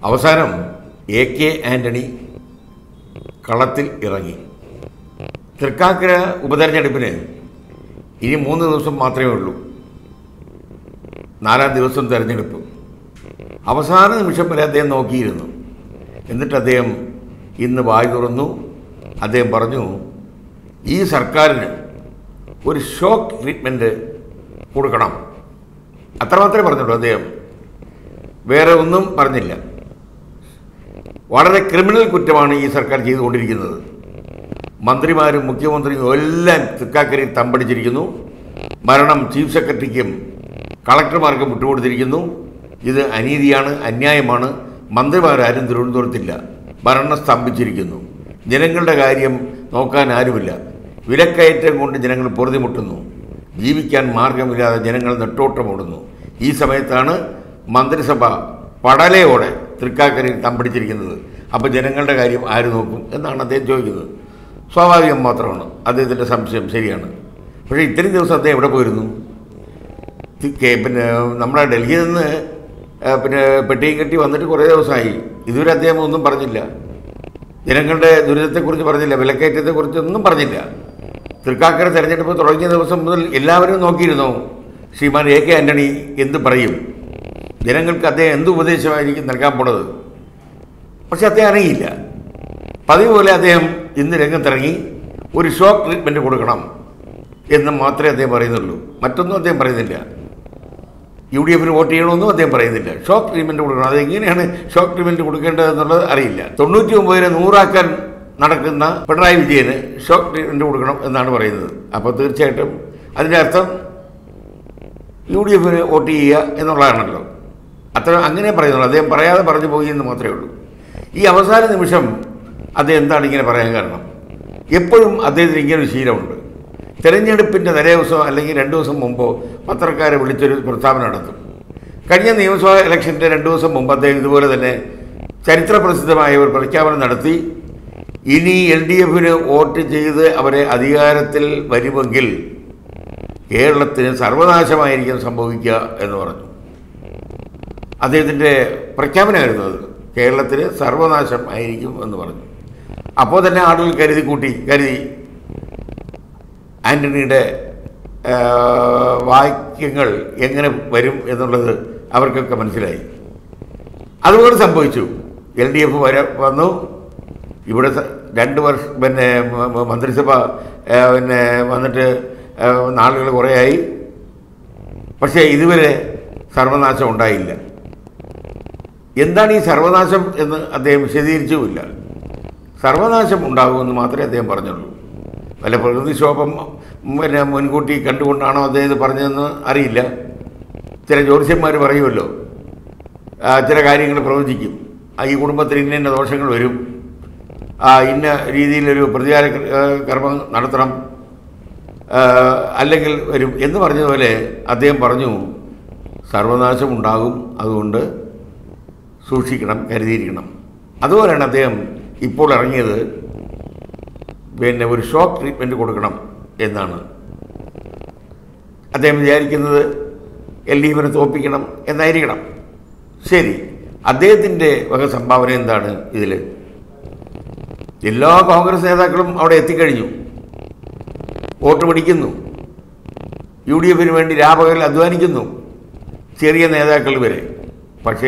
അവസാനം A K Antony കളത്തിൽ ഇറങ്ങി തൃക്കാക്കര ഉപതെരഞ്ഞെടുപ്പിന് ഇനി മൂന്ന് ദിവസം മാത്രമേ ഉള്ളൂ നാലാം ദിവസം തെരഞ്ഞെടുപ്പ് അവസാന നിമിഷം വരെ അദ്ദേഹം നോക്കിയിരുന്നു എന്നിട്ട് അദ്ദേഹം ഇന്ന് വായി തുറന്നു അദ്ദേഹം പറഞ്ഞു ഈ സർക്കാരിന് ഒരു ഷോക്ക് ട്രീറ്റ്മെൻറ്റ് കൊടുക്കണം അത്ര മാത്രമേ പറഞ്ഞുള്ളൂ അദ്ദേഹം വേറെ ഒന്നും പറഞ്ഞില്ല വളരെ ക്രിമിനൽ കുറ്റമാണ് ഈ സർക്കാർ ചെയ്തുകൊണ്ടിരിക്കുന്നത് മന്ത്രിമാരും മുഖ്യമന്ത്രിയും എല്ലാം തൃക്കാക്കരയിൽ തമ്പടിച്ചിരിക്കുന്നു മരണം ചീഫ് സെക്രട്ടറിക്കും കളക്ടർമാർക്കും വിട്ടുകൊടുത്തിരിക്കുന്നു ഇത് അനീതിയാണ് അന്യായമാണ് മന്ത്രിമാരാരും തിരുവനന്തപുരത്തില്ല ഭരണം സ്തംഭിച്ചിരിക്കുന്നു ജനങ്ങളുടെ കാര്യം നോക്കാൻ ആരുമില്ല വിലക്കയറ്റം കൊണ്ട് ജനങ്ങൾ പൊറുതിമുട്ടുന്നു ജീവിക്കാൻ മാർഗമില്ലാതെ ജനങ്ങൾ നെട്ടോട്ടമോടുന്നു ഈ സമയത്താണ് മന്ത്രിസഭ പടലയോടെ തൃക്കാക്കരയിൽ തമ്പടിച്ചിരിക്കുന്നത് അപ്പോൾ ജനങ്ങളുടെ കാര്യം ആര് നോക്കും എന്നാണ് അദ്ദേഹം ചോദിക്കുന്നത് സ്വാഭാവികം മാത്രമാണ് അദ്ദേഹത്തിൻ്റെ സംശയം ശരിയാണ് പക്ഷേ ഇത്രയും ദിവസം അദ്ദേഹം എവിടെ പോയിരുന്നു തി- കെ- പിന്നെ നമ്മുടെ ഡൽഹിയിൽ നിന്ന് ആ, പിന്നെ പെട്ടിയും കെട്ടി വന്നിട്ട് കുറേ ദിവസമായി ഇതുവരെ അദ്ദേഹം ഒന്നും പറഞ്ഞില്ല ജനങ്ങളുടെ ദുരിതത്തെക്കുറിച്ച് പറഞ്ഞില്ല വിലക്കയറ്റത്തെക്കുറിച്ച് ഒന്നും പറഞ്ഞില്ല തൃക്കാക്കര തെരഞ്ഞെടുപ്പ് തുടങ്ങിയ ദിവസം മുതൽ എല്ലാവരും നോക്കിയിരുന്നു ശ്രീമാൻ എ കെ ആൻ്റണി എന്ത് പറയും ജനങ്ങൾക്ക് അദ്ദേഹം എന്ത് ഉപദേശമായിരിക്കും നൽകാൻ പോണത് പക്ഷെ അദ്ദേഹം അറിയില്ല പതിവ് പോലെ അദ്ദേഹം ഇന്ന് രംഗത്തിറങ്ങി ഒരു ഷോക്ക് ട്രീറ്റ്മെൻറ്റ് കൊടുക്കണം എന്ന് മാത്രമേ അദ്ദേഹം പറയുന്നുള്ളൂ മറ്റൊന്നും അദ്ദേഹം പറയുന്നില്ല യു ഡി എഫിന് വോട്ട് ചെയ്യണമെന്നും അദ്ദേഹം പറയുന്നില്ല ഷോക്ക് ട്രീറ്റ്മെൻറ്റ് കൊടുക്കണം അതെങ്ങനെയാണ് ഷോക്ക് ട്രീറ്റ്മെൻറ്റ് കൊടുക്കേണ്ടതെന്നുള്ളത് അറിയില്ല തൊണ്ണൂറ്റി ഒമ്പതിനെ നൂറാക്കാൻ നടക്കുന്ന പിണറായി വിജയന് ഷോക്ക് ട്രീറ്റ്മെൻറ്റ് കൊടുക്കണം എന്നാണ് പറയുന്നത് അപ്പോൾ തീർച്ചയായിട്ടും അതിൻ്റെ അർത്ഥം യു ഡി എഫിന് വോട്ട് ചെയ്യുക എന്നുള്ളതാണല്ലോ അത്ര അങ്ങനെ പറയുന്നുള്ളൂ അദ്ദേഹം പറയാതെ പറഞ്ഞു പോയി എന്ന് മാത്രമേ ഉള്ളൂ ഈ അവസാന നിമിഷം അദ്ദേഹം എന്താണ് ഇങ്ങനെ പറയാൻ കാരണം എപ്പോഴും അദ്ദേഹത്തിന് ഇങ്ങനെ ഒരു ശീലമുണ്ട് തെരഞ്ഞെടുപ്പിൻ്റെ തലേ ദിവസം അല്ലെങ്കിൽ രണ്ട് ദിവസം മുമ്പോ പത്രക്കാരെ വിളിച്ചൊരു പ്രസ്താവന നടത്തും കഴിഞ്ഞ നിയമസഭാ ഇലക്ഷൻ്റെ രണ്ട് ദിവസം മുമ്പ് അദ്ദേഹം ഇതുപോലെ തന്നെ ചരിത്ര പ്രസിദ്ധമായ ഒരു പ്രഖ്യാപനം നടത്തി ഇനി എൽ ഡി എഫിന് വോട്ട് ചെയ്ത് അവരെ അധികാരത്തിൽ വരുമെങ്കിൽ കേരളത്തിന് സർവനാശമായിരിക്കും സംഭവിക്കുക എന്ന് പറഞ്ഞു അദ്ദേഹത്തിൻ്റെ പ്രഖ്യാപനമായിരുന്നു അത് കേരളത്തിന് സർവനാശം ആയിരിക്കും എന്ന് പറഞ്ഞു അപ്പോൾ തന്നെ ആളുകൾ കരുതി കൂട്ടി കരുതി ആൻ്റണിയുടെ ആ, വാക്യങ്ങൾ എങ്ങനെ വരും എന്നുള്ളത് അവർക്കൊക്കെ മനസ്സിലായി അതുപോലെ സംഭവിച്ചു എൽ ഡി എഫ് വര വന്നു ഇവിടെ സ- രണ്ട് വർഷം പിന്നെ മ- മ- മന്ത്രിസഭ ആ, പിന്നെ വന്നിട്ട് ആ, നാളുകൾ കുറേയായി പക്ഷേ ഇതുവരെ സർവനാശം ഉണ്ടായില്ല എന്താണ് ഈ സർവനാശം എന്ന് അദ്ദേഹം വിശദീകരിച്ചുമില്ല സർവനാശം ഉണ്ടാകുമെന്ന് മാത്രമേ അദ്ദേഹം പറഞ്ഞുള്ളൂ വല്ല പ്രകൃതിക്ഷോഭം പിന്നെ മുൻകൂട്ടി കണ്ടുകൊണ്ടാണോ അദ്ദേഹം ഇത് പറഞ്ഞതെന്ന് അറിയില്ല ചില ജ്യോതിഷന്മാർ പറയുമല്ലോ ആ, ചില കാര്യങ്ങൾ പ്രവചിക്കും ആ, ഈ കുടുംബത്തിൽ ഇന്ന ഇന്ന ദോഷങ്ങൾ വരും ആ, ഇന്ന രീതിയിലൊരു പ്രതികാര കർ- ആ, കർമ്മം നടത്തണം ആ, അല്ലെങ്കിൽ വരും എന്ന് പറഞ്ഞതുപോലെ അദ്ദേഹം പറഞ്ഞു സർവനാശം ഉണ്ടാകും അതുകൊണ്ട് സൂക്ഷിക്കണം കരുതിയിരിക്കണം അതുപോലെയാണ് അദ്ദേഹം ഇപ്പോൾ ഇറങ്ങിയത് പിന്നെ ഒരു ഷോക്ക് ട്രീറ്റ്മെൻറ്റ് കൊടുക്കണം എന്നാണ് അദ്ദേഹം വിചാരിക്കുന്നത് എൽ ഡി എഫിനെ തോൽപ്പിക്കണം എന്നായിരിക്കണം ശരി അദ്ദേഹത്തിൻ്റെ വക സംഭാവന എന്താണ് ഇതിൽ എല്ലാ കോൺഗ്രസ് നേതാക്കളും അവിടെ എത്തിക്കഴിഞ്ഞു വോട്ട് പിടിക്കുന്നു യു ഡി എഫിന് വേണ്ടി രാപകൽ അധ്വാനിക്കുന്നു ചെറിയ നേതാക്കൾ വരെ പക്ഷേ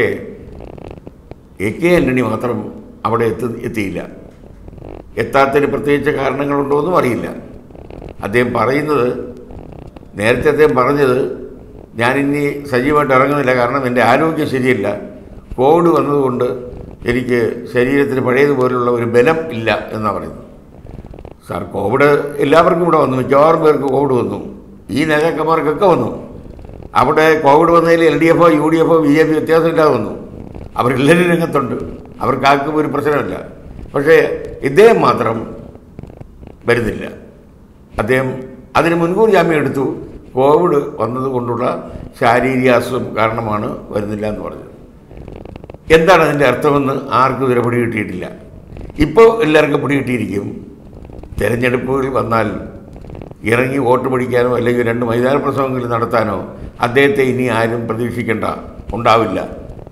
എ കെ ആൻ്റണി മാത്രം അവിടെ എത്തി എത്തിയില്ല എത്താത്തതിന് പ്രത്യേകിച്ച് കാരണങ്ങളുണ്ടോ എന്നും അറിയില്ല അദ്ദേഹം പറയുന്നത് നേരത്തെ അദ്ദേഹം പറഞ്ഞത് ഞാനിനി സജീവമായിട്ട് ഇറങ്ങുന്നില്ല കാരണം എൻ്റെ ആരോഗ്യം ശരിയല്ല കോവിഡ് വന്നതുകൊണ്ട് എനിക്ക് ശരീരത്തിന് പഴയതുപോലുള്ള ഒരു ബലം ഇല്ല എന്നാണ് പറയുന്നത് സാർ കോവിഡ് എല്ലാവർക്കും ഇവിടെ വന്നു മിക്കവാറും പേർക്ക് കോവിഡ് വന്നു ഈ നേതാക്കന്മാർക്കൊക്കെ വന്നു അവിടെ കോവിഡ് വന്നതിൽ എൽ ഡി എഫോ യു ഡി എഫോ ബി ജെ പി വ്യത്യാസമില്ലാതെ വന്നു അവരെല്ലാവരും രംഗത്തുണ്ട് അവർക്കാർക്കും ഒരു പ്രശ്നമില്ല പക്ഷേ ഇദ്ദേഹം മാത്രം വരുന്നില്ല അദ്ദേഹം അതിന് മുൻകൂർ ജാമ്യം എടുത്തു കോവിഡ് വന്നതുകൊണ്ടുള്ള ശാരീരിക അസുഖം കാരണമാണ് വരുന്നില്ല എന്ന് പറഞ്ഞത് എന്താണ് അതിൻ്റെ അർത്ഥമെന്ന് ആർക്കും ഇതുവരെ പിടി കിട്ടിയിട്ടില്ല ഇപ്പോൾ എല്ലാവർക്കും പിടി കിട്ടിയിരിക്കും തിരഞ്ഞെടുപ്പുകൾ വന്നാൽ ഇറങ്ങി വോട്ട് പിടിക്കാനോ അല്ലെങ്കിൽ രണ്ട് മൈതാന പ്രസംഗങ്ങൾ നടത്താനോ അദ്ദേഹത്തെ ഇനി ആരും പ്രതീക്ഷിക്കേണ്ട ഉണ്ടാവില്ല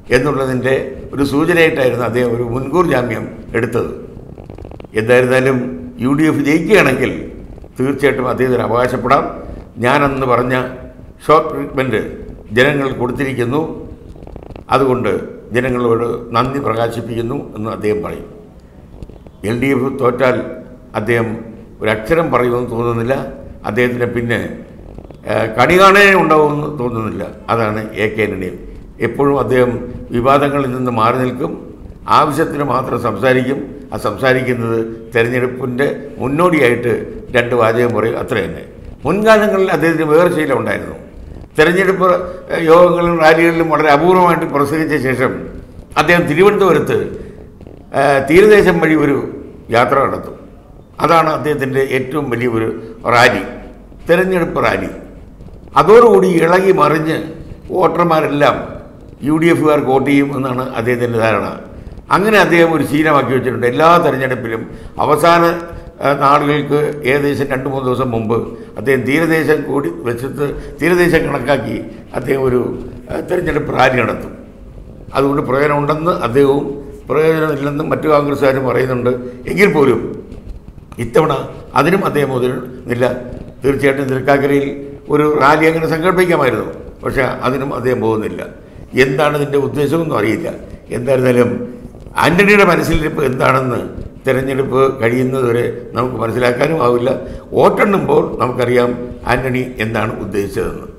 എന്നുള്ളതിൻ്റെ ഒരു സൂചനയായിട്ടായിരുന്നു അദ്ദേഹം ഒരു മുൻകൂർ ജാമ്യം എടുത്തത് എന്തായിരുന്നാലും യു ഡി എഫ് ജയിക്കുകയാണെങ്കിൽ തീർച്ചയായിട്ടും അദ്ദേഹത്തിന് അവകാശപ്പെടാം ഞാനന്ന് പറഞ്ഞ ഷോക്ക് ട്രീറ്റ്മെൻറ്റ് ജനങ്ങൾ കൊടുത്തിരിക്കുന്നു അതുകൊണ്ട് ജനങ്ങളോട് നന്ദി പ്രകാശിപ്പിക്കുന്നു എന്ന് അദ്ദേഹം പറയും എൽ ഡി എഫ് തോറ്റാൽ അദ്ദേഹം ഒരക്ഷരം പറയുമെന്ന് തോന്നുന്നില്ല അദ്ദേഹത്തിന് പിന്നെ ഏഹ്, കണി കാണേ ഉണ്ടാവുമെന്ന് തോന്നുന്നില്ല അതാണ് എ കെ ആന്റണി എപ്പോഴും അദ്ദേഹം വിവാദങ്ങളിൽ നിന്ന് മാറി നിൽക്കും ആവശ്യത്തിന് മാത്രം സംസാരിക്കും ആ സംസാരിക്കുന്നത് തെരഞ്ഞെടുപ്പിൻ്റെ മുന്നോടിയായിട്ട് രണ്ട് വാചകം പറയും അത്ര തന്നെ മുൻകാലങ്ങളിൽ അദ്ദേഹത്തിന് വേറെ ശീലം ഉണ്ടായിരുന്നു തെരഞ്ഞെടുപ്പ് ഏഹ്, യോഗങ്ങളിലും റാലികളിലും വളരെ അപൂർവമായിട്ട് പ്രസംഗിച്ച ശേഷം അദ്ദേഹം തിരുവനന്തപുരത്ത് ഏഹ്, തീരദേശം വഴി ഒരു യാത്ര നടത്തും അതാണ് അദ്ദേഹത്തിൻ്റെ ഏറ്റവും വലിയ ഒരു റാലി തെരഞ്ഞെടുപ്പ് റാലി അതോടുകൂടി ഇളകി മറിഞ്ഞ് വോട്ടർമാരെല്ലാം യു ഡി എഫുകാർക്ക് വോട്ട് ചെയ്യും എന്നാണ് അദ്ദേഹത്തിൻ്റെ ധാരണ അങ്ങനെ അദ്ദേഹം ഒരു ശീലമാക്കി വെച്ചിട്ടുണ്ട് എല്ലാ തെരഞ്ഞെടുപ്പിലും അവസാന ഏഹ്, നാളുകൾക്ക് ഏകദേശം രണ്ട് മൂന്ന് ദിവസം മുമ്പ് അദ്ദേഹം തീരദേശം കൂടി വെച്ചിട്ട് തീരദേശം കണക്കാക്കി അദ്ദേഹം ഒരു ഏഹ്, തെരഞ്ഞെടുപ്പ് റാലി നടത്തും അതുകൊണ്ട് പ്രയോജനമുണ്ടെന്ന് അദ്ദേഹവും പ്രയോജനമില്ലെന്നും മറ്റു കോൺഗ്രസ്സുകാരും പറയുന്നുണ്ട് എങ്കിൽ പോലും ഇത്തവണ അതിനും അദ്ദേഹം മുതിരുന്നില്ല തീർച്ചയായിട്ടും തൃക്കാക്കരയിൽ ഒരു റാലി അങ്ങനെ സങ്കല്പിക്കാമായിരുന്നു പക്ഷേ അതിനും അദ്ദേഹം പോകുന്നില്ല എന്താണ് ഇതിൻ്റെ ഉദ്ദേശമെന്നും അറിയില്ല എന്തായിരുന്നാലും ആൻ്റണിയുടെ മനസ്സിലിരിപ്പ് എന്താണെന്ന് തിരഞ്ഞെടുപ്പ് കഴിയുന്നതുവരെ നമുക്ക് മനസ്സിലാക്കാനും ആവില്ല വോട്ടെണ്ണുമ്പോൾ നമുക്കറിയാം ആൻ്റണി എന്താണ് ഉദ്ദേശിച്ചതെന്ന്